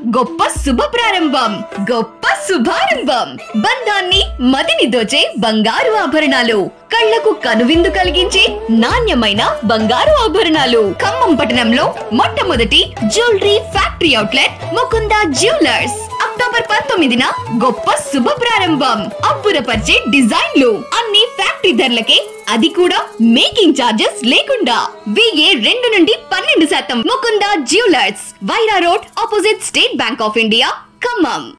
గొప్ప శుభ ప్రారంభం గొప్ప శుభారంభం బంధాన్ని మదిని దోచే బంగారు ఆభరణాలు కళ్లకు కనువిందు కలిగించే నాణ్యమైన బంగారు ఆభరణాలు ఖమ్మం పట్టణంలో మొట్టమొదటి jewellery factory outlet Mukunda jewellers October పంతొమ్మిదిన గొప్ప శుభ ప్రారంభం అబ్బురపరిచే డిజైన్లు అన్ని ఫ్యాక్టరీ ధరలకే అది కూడా మేకింగ్ చార్జెస్ లేకుండా వెయ్యి రెండు నుండి పన్నెండు శాతం Mukunda jewellers Wyra road opposite State Bank of India Khammam